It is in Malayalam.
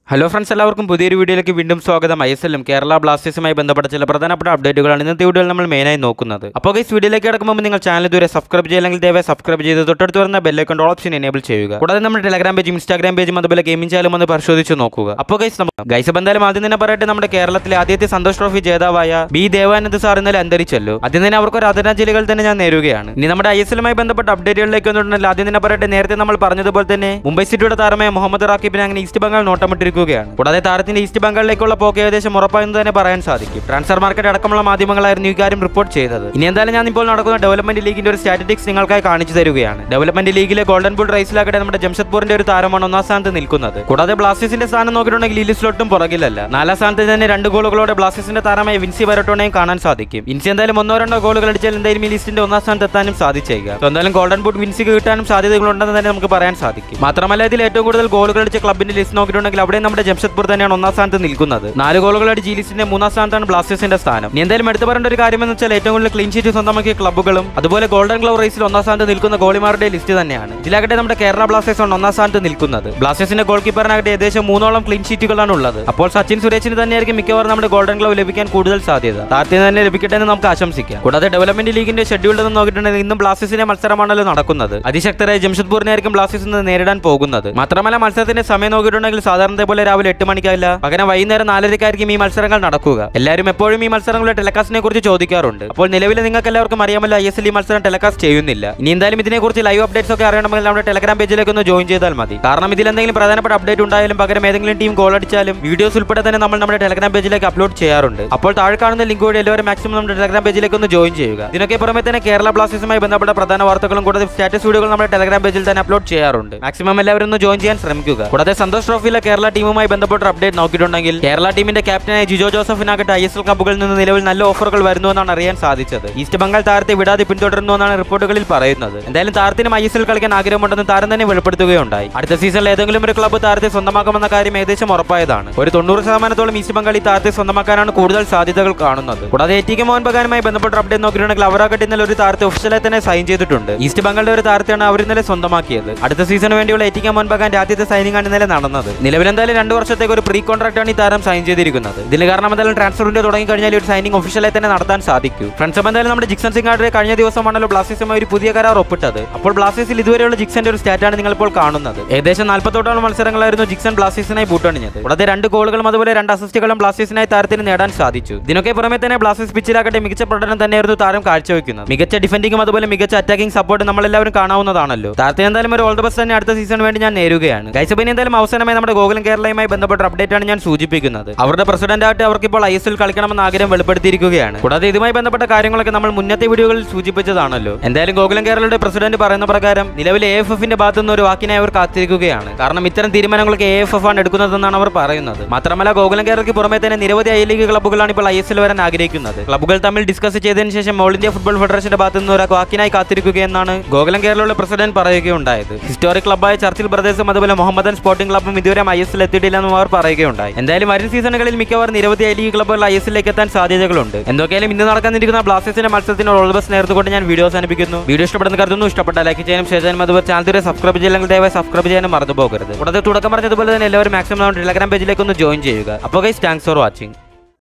ഹലോ ഫ്രണ്ട്സ് എല്ലാവർക്കും പുതിയൊരു വീഡിയോയിലേക്ക് വീണ്ടും സ്വാഗതം ഐ എസ് എല്ലും കേരള ബ്ലാസ്റ്റേഴ്സുമായി ബന്ധപ്പെട്ട ചില പ്രധാനപ്പെട്ട അപ്ഡേറ്റുകളാണ് ഇന്നത്തെ വീഡിയോയിൽ നമ്മൾ മെയിനായി നോക്കുന്നത് അപ്പോൾ ഈ വീഡിയോയിലേക്ക് കിടക്കുമ്പോൾ നിങ്ങൾ ചാനൽ ഇതുവരെ സബ്സ്ക്രൈബ് ചെയ്യില്ലെങ്കിൽ ദയവായി സബ്സ്ക്രൈബ് ചെയ്ത് തൊട്ടടുത്ത് വരുന്ന ബെല്ലൈക്കൺ ഓപ്ഷൻ എനേബിൾ ചെയ്യുക കൂടാതെ നമ്മുടെ ടെലഗ്രാം പേജും ഇൻസ്റ്റാഗ്രാം പേജും അതുപോലെ ഗെയിമിംഗ് ചാനലും ഒന്ന് പരിശോധിച്ച് നോക്കുക അപ്പോൾ ഗൈസ് ഗൈസ് എന്തായാലും ആദ്യം തന്നെ പറയട്ടെ നമ്മുടെ കേരളത്തിലെ ആദ്യത്തെ സന്തോഷ് ട്രോഫി ജേതാവായ ബി ദേവാനന്ദ് സാർ ഇന്നലെ അന്തരിച്ചല്ലോ ആദ്യം തന്നെ അവർക്ക് ഒരു ആദരാഞ്ജലികൾ തന്നെ ഞാൻ നേരുകയാണ് ഇനി നമ്മുടെ ഐ എസ് എല്ലുമായി ബന്ധപ്പെട്ട അപ്ഡേറ്റുകളിലേക്ക് വന്നിട്ടുണ്ടെങ്കിൽ ആദ്യം തന്നെ പറയട്ടെ നേരത്തെ നമ്മൾ പറഞ്ഞതുപോലെ തന്നെ മുംബൈ സിറ്റിയുടെ താരമായ മുഹമ്മദ് റാക്കിബിനെ അങ്ങനെ ഈസ്റ്റ് ബംഗാൾ നോട്ടമിട്ടിരിക്കുകയാണ് കൂടാതെ താരത്തിന്റെ ഈസ്റ്റ് ബംഗാളിലേക്കുള്ള പോക്ക് ഏകദേശം ഉറപ്പായെന്ന് തന്നെ പറയാൻ സാധിക്കും ട്രാൻസ്ഫർ മാർക്കറ്റ് അടക്കമുള്ള മാധ്യമങ്ങളായിരുന്നു ഈ കാര്യം റിപ്പോർട്ട് ചെയ്തത് ഇനി എന്തായാലും ഞാൻ ഇപ്പോൾ നടക്കുന്ന ഡെവലപ്മെന്റ് ലീഗിന്റെ ഒരു സ്റ്റാറ്റിസ്റ്റിക്സ് നിങ്ങൾക്കായി കാണിച്ചു തരികയാണ് ഡെവലപ്മെന്റ് ലീഗിലെ ഗോൾഡൻ ബുൾ റൈസിലാകട്ടെ നമ്മുടെ ജംഷഡ്പൂരിന്റെ ഒരു താരമാണ് ഒന്നാം സ്ഥാനത്ത് നിൽക്കുന്നത് കൂടാതെ ബ്ലാസ്റ്റേഴ്സിന്റെ സ്ഥാനം നോക്കിയിട്ടുണ്ടെങ്കിൽ ഈ ലിസ്റ്റിലൊട്ടും പുറകിലല്ല നാലാം സ്ഥാനത്ത് തന്നെ രണ്ട് ഗോളുകളോടെ ബ്ലാസ്റ്റേഴ്സിന്റെ താരമായ വിൻസി വരട്ടോണെയും കാണാൻ സാധിക്കും വിൻസി എന്തായാലും ഒന്നോ രണ്ടോ ഗോളുകൾ അടിച്ചാൽ എന്തായാലും ഈ ലിസ്റ്റിന്റെ ഒന്നാം സ്ഥാനത്ത് എത്താനും സാധിച്ചേക്കാം So എന്തായാലും ഗോൾഡൻ ബൂട്ട് വിൻസിക്ക് കിട്ടാനും സാധ്യതകളുണ്ടെന്ന് തന്നെ നമുക്ക് പറയാൻ സാധിക്കും മാത്രമല്ല ഇതിൽ ഏറ്റവും കൂടുതൽ ഗോളുകൾ അടിച്ച ക്ലബിന്റെ ലിസ്റ്റ് നോക്കിയിട്ടുണ്ടെങ്കിൽ അവിടെ നമ്മുടെ ജംഷഡ്പൂർ തന്നെയാണ് ഒന്നാം സ്ഥാനത്ത് നിൽക്കുന്നത് നാല് ഗോളുകൾ അടിച്ച് ഈ ലിസ്റ്റിന്റെ മൂന്നാം സ്ഥാനത്താണ് ബ്ലാസ്റ്റേഴ്സിന്റെ സ്ഥാനം ഇനി എന്തായാലും എടുത്തു പറയേണ്ട ഒരു കാര്യം എന്ന് വെച്ചാൽ ഏറ്റവും കൂടുതൽ ക്ലീൻ ഷീറ്റ് സ്വന്തമാക്കിയ ക്ലബ്ബുകളും അതുപോലെ ഗോൾഡൻ ഗ്ലൗ റേസിൽ ഒന്നാം സ്ഥാനത്ത് നിൽക്കുന്ന ഗോളിമാരുടെ ലിസ്റ്റ് തന്നെയാണ് ഇതിലാകട്ടെ നമ്മുടെ കേരള ബ്ലാസ്റ്റേഴ്സ് ആണ് ഒന്നാം സ്ഥാനത്ത് നിൽക്കുന്നത് ബ്ലാസ്റ്റേഴ്സിന്റെ ഗോൾ കീപ്പറിനാകട്ടെ ഏകദേശം മൂന്നോളം ക്ലീൻ ഷീറ്റുകളാണ് ഉള്ളത് അപ്പോൾ സച്ചിൻ സുരേഷിന് തന്നെയായിരിക്കും മിക്കവാറും നമ്മുടെ ഗോൾഡൻ ഗ്ലൗ ലഭിക്കാൻ കൂടുതൽ സാധ്യത താരത്തിന് തന്നെ ലഭിക്കട്ടെ എന്ന് നമുക്ക് ആശംസിക്കാം കൂടാതെ ഡെവലപ്മെന്റ് ലീഗിന്റെ ഷെഡ്യൂളിൽ നിന്ന് നോക്കിയിട്ടുണ്ടെങ്കിൽ ഇന്നും ബ്ലാസ്റ്റേഴ്സിന്റെ മത്സരമാണല്ലോ നടക്കുന്നത് അതിശക്തരായ ജംഷഡ്പൂരിനായിരിക്കും ബ്ലാസ്റ്റേഴ്സ് ഇന്ന് നേരിടാൻ പോകുന്നത് മാത്രമല്ല മത്സരത്തിന്റെ സമയം നോക്കിയിട്ടുണ്ടെങ്കിൽ സാധാരണ പോലെ രാവിലെ എട്ട് മണിക്കല്ല പകരം വൈകുന്നേരം നാലരയ്ക്കായിരിക്കും ഈ മത്സരങ്ങൾ നടക്കുക എല്ലാവരും എപ്പോഴും ഈ മത്സരങ്ങളുടെ ടെലകാസ്റ്റിനെ കുറിച്ച് ചോദിക്കാറുണ്ട് അപ്പോൾ നിലവിൽ നിങ്ങൾക്ക് എല്ലാവർക്കും അറിയാമല്ലോ ഐ എസ് എൽ ഈ മത്സരം ടെലകാസ്റ്റ് ചെയ്യുന്നില്ല ഇനി എന്തായാലും ഇതിനെക്കുറിച്ച് ലൈവ് അപ്ഡേറ്റ്സ് ഒക്കെ അറിയണമെങ്കിൽ നമ്മുടെ ടെലഗ്രാം പേജിലേക്ക് ഒന്ന് ജോയിൻ ചെയ്താൽ മതി കാരണം ഇതിൽ എന്തെങ്കിലും പ്രധാനപ്പെട്ട അപ്ഡേറ്റ് ഉണ്ടായാലും പകരം ഏതെങ്കിലും ടീം ഗോൾ അടിച്ചാലും വീഡിയോസ് ഉൾപ്പെടെ തന്നെ നമ്മൾ നമ്മുടെ ടെലഗ്രാം പേജിലേക്ക് അപ്ലോഡ് ചെയ്യാറുണ്ട് അപ്പോൾ താഴെ കാണുന്ന ലിങ്ക് വഴി എല്ലാവരും മാക്സിമം നമ്മുടെ ടെലഗ്രാം പേജിലേക്ക് ഒന്ന് ജോയിൻ ചെയ്യുക ഇതിനൊക്കെ പുറമെ തന്നെ കേരള ബ്ലാസ്റ്റേഴ്സുമായി ബന്ധപ്പെട്ട പ്രധാന വാർത്തകളും കൂടാതെ സ്റ്റാറ്റസ് വീഡിയോകൾ നമ്മുടെ ടെലഗ്രാം പേജിൽ തന്നെ അപ്ലോഡ് ചെയ്യാറുണ്ട് മാക്സിമം എല്ലാവരും ഒന്ന് ജോയിൻ ചെയ്യാൻ ശ്രമിക്കുക കൂടാതെ സന്തോഷ് ട്രോഫിയിലെ കേരള ടീമുമായി ബന്ധപ്പെട്ട അപ്ഡേറ്റ് നോക്കിയിട്ടുണ്ടെങ്കിൽ കേരള ടീമിന്റെ ക്യാപ്റ്റനായ ജിജോ ജോസഫിനാകട്ടെ ഐ എസ് എൽ ക്ലബുകളിൽ നിന്ന് നിലവിൽ നല്ല ഓഫറുകൾ വരുന്നുവെന്നാണ് അറിയാൻ സാധിച്ചത് ഈസ്റ്റ് ബംഗാൾ താരത്തെ വിടാതെ പിന്തുടരുന്നുവെന്നാണ് റിപ്പോർട്ടുകളിൽ പറയുന്നത് എന്തായാലും താരത്തിനും ഐ എസ് എൽ കളിക്കാൻ ആഗ്രഹമുണ്ടെന്ന് താരം തന്നെ വെളിപ്പെടുത്തുകയുണ്ടായി അടുത്ത സീസണിൽ ഏതെങ്കിലും ഒരു ക്ലബ്ബ് താരത്തെ സ്വന്തമാക്കുമെന്ന കാര്യം ഏകദേശം ഉറപ്പായതാണ് ഒരു തൊണ്ണൂറ് ശതമാനത്തോളം ഈസ്റ്റ് ബംഗാൾ ഈ താരത്തെ സ്വന്തമാക്കാനാണ് കൂടുതൽ സാധ്യതകൾ കാണുന്നത് കൂടാതെ എ ടി കെ മോഹൻ ബഗാനുമായി ബന്ധപ്പെട്ട അപ്ഡേറ്റ് നോക്കിയിട്ടുണ്ടെങ്കിൽ അവരാകട്ടെ ഇന്നലെ ഒരു താരത്തെ ഒഫീഷ്യലായി തന്നെ സൈൻ ചെയ്തിട്ടുണ്ട് ഈസ്റ്റ് ബംഗാളിന്റെ ഒരു താരത്തെയാണ് അവർ ഇന്നലെ സ്വന്തമാക്കിയത് അടുത്ത സീസണിന് വേണ്ടിയുള്ള എ ടി കെ മോഹൻ ബഗാന്റെ ആദ്യത്തെ സൈനിങ് ആണ് ഇന്നലെ നടന്നത് നിലവിൽ എന്തായാലും രണ്ട് വർഷത്തേക്ക് ഒരു പ്രീ കോൺട്രാക്ട് ആണ് ഈ താരം സൈൻ ചെയ്തിരിക്കുന്നത് ഇതിന് കാരണം എന്തായാലും ട്രാൻസ്ഫർ വിൻഡോ തുടങ്ങി കഴിഞ്ഞാൽ ഒരു സൈനിങ് ഒഫീഷ്യലായി തന്നെ നടത്താൻ സാധിക്കൂ ഫ്രണ്ട്സ് അപ്പോൾ എന്തായാലും നമ്മുടെ ജിക്സൺ സിംഗാഡിന്റെ കഴിഞ്ഞ ദിവസമാണല്ലോ ബ്ലാസ്റ്റേഴ്സുമായി ഒരു പുതിയ കരാർ ഒപ്പിട്ടത് അപ്പോൾ ബ്ലാസ്റ്റേഴ്സിൽ ഇതുവരെയുള്ള ജിക്സന്റെ ഒരു സ്റ്റാറ്റാണ് നിങ്ങൾ ഇപ്പോൾ കാണുന്നത് ഏകദേശം നാൽപ്പത്തോട്ടോളം മത്സരങ്ങളായിരുന്നു ജിക്സൺ ബ്ലാസ്റ്റേഴ്സിനായി ബൂട്ടണിഞ്ഞത് കൂടാതെ രണ്ട് ഗോളുകളും അതുപോലെ രണ്ട് അസിസ്റ്റുകളും ബ്ലാസ്റ്റേഴ്സിനായി താരത്തിന് നേടാൻ സാധിച്ചു ഇതിനൊക്കെ പുറമെ തന്നെ ബ്ലാസ്റ്റേഴ്സ് പിച്ചിലാകട്ടെ മികച്ച പ്രകടനം തന്നെയായിരുന്നു താരം കാഴ്ചവെക്കുന്നത് മികച്ച ഡിഫൻഡിങ്ങും അതുപോലെ മികച്ച അറ്റാക്കിംഗ് സപ്പോർട്ട് നമ്മളെല്ലാവരും കാണാവുന്നതാണല്ലോ താരത്തിന് എന്തായാലും ഒരു ഓൾ ദ ബെസ്റ്റ് തന്നെ അടുത്ത സീസണിന് വേണ്ടി ഞാൻ നേരുകയാണ് ഗൈസബിന് എന്തായാലും അവസാനമായി നമ്മുടെ ഗോകുലം കേരളയുമായി ബന്ധപ്പെട്ട അപ്ഡേറ്റ് ആണ് ഞാൻ സൂചിപ്പിക്കുന്നത് അവരുടെ പ്രസിഡന്റ് ആയിട്ട് അവർക്ക് ഇപ്പോൾ ഐ എസ് എൽ കളിക്കണമെന്ന് ആഗ്രഹം വെളിപ്പെടുത്തിയിരിക്കുകയാണ് കൂടാതെ ഇതുമായി ബന്ധപ്പെട്ട കാര്യങ്ങളൊക്കെ നമ്മൾ മുന്നത്തെ വീഡിയോകളിൽ സൂചിപ്പിച്ചതാണല്ലോ എന്തായാലും ഗോകുലം കേരളയുടെ പ്രസിഡന്റ് പറയുന്ന പ്രകാരം നിലവിലെ എ എഫ് എഫിന്റെ ഭാഗത്തു നിന്ന് ഒരു വാക്കിനായി അവർ കാത്തിരിക്കുകയാണ് കാരണം ഇത്തരം തീരുമാനങ്ങളൊക്കെ എ എഫ് എഫ് ആണ് എടുക്കുന്നതെന്നാണ് അവർ പറയുന്നത് മാത്രമല്ല ഗോകുലം കേരളയ്ക്ക് പുറമെ തന്നെ നിരവധി ഐ ലീഗ് ക്ലബ്ബുകളാണ് ഇപ്പോൾ ഐ എസ് എൽ വരാൻ ആഗ്രഹിക്കുന്നത് ക്ലബ്ബുകൾ തമ്മിൽ ഡിസ്കസ് ചെയ്തതിനു ശേഷം ഓൾ ഇന്ത്യ ഫുട്ബോൾ ഫെഡറേഷന്റെ ഭാഗത്തു നിന്ന് ഒരു വാക്കിനായി കാത്തിരിക്കുകയെന്നാണ് ഗോകുലം കേരളയുടെ പ്രസിഡന്റ് പറയുകയുണ്ടായത് ഹിസ്റ്റോറിക് ക്ലബ്ബായ ചർച്ചിൽ ബ്രദേഴ്സും അതുപോലെ മുഹമ്മദൻ സ്പോർട്ടിംഗ് ക്ലബ്ബും ഇതുവരെ ഐ എസ് എൽ എത്തിയിട്ടില്ലെന്നും അവർ പറയുകയുണ്ടായി എന്തായാലും വരും സീസണുകളിൽ മിക്കവാറും നിരവധി ഐ ലീഗ് ക്ലബ്ബുകൾ ഐ എസ് എല്ലിലേക്ക് എത്താൻ സാധ്യതകളുണ്ട് എന്തൊക്കെയാലും ഇന്ന് നടക്കാനിരിക്കുന്ന ബ്ലാസ്റ്റേഴ്സിന്റെ മത്സരത്തിന് ഓൾ ബസ് നേർന്നുകൊണ്ട് ഞാൻ വീഡിയോ അവസാനിപ്പിക്കുന്നു വീഡിയോ ഇഷ്ടപ്പെടുന്ന കരുതുന്നു ഇഷ്ടപ്പെട്ട ലൈക്ക് ചെയ്യാനും ഷെയർ ചെയ്യാനും അതുപോലെ ചാനൽ തീരെ സബ്സ്ക്രൈബ് ചെയ്യില്ലെങ്കിൽ ദയവായി സബ്സ്ക്രൈബ് ചെയ്യാനും മറന്നു പോകരുത് കൂടാതെ തുടക്കം പറഞ്ഞതുപോലെ തന്നെ എല്ലാവരും മാക്സിമം ടെലഗ്രാം പേജിലേക്ക് ഒന്ന് ജോയിൻ ചെയ്യുക അപ്പോൾ ഗൈസ് താങ്ക്സ് ഫോർ വാച്ചിങ്